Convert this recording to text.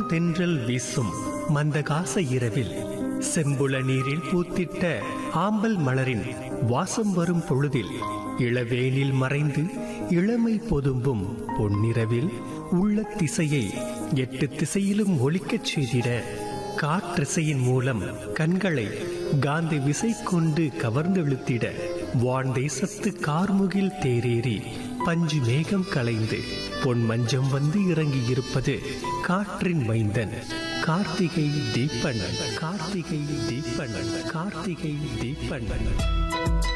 தென்றல் வீசும் மந்தகாச இரவில் செம்புல நீரில் பூத்திட்ட ஆம்பல் மலரின் வாசம் வரும் பொழுதில் இளவேனில் மறைந்து இளமை பொதும்பும் பொன்னிரவில் உள்ள திசையை எட்டு திசையிலும் ஒலிக்கச் செய்திட காற்றிசையின் மூலம் கண்களை காந்தி விசை கொண்டு கவர்ந்தெழுத்திட வான் தேசத்து கார்முகில் தேரேறி பஞ்சு மேகம் கலைந்து பொன் மஞ்சம் வந்து இறங்கி இருப்பது காற்றின் மைந்தன் கார்த்திகை தீப்பன் கார்த்திகை தீப்பன் கார்த்திகை தீப்பன்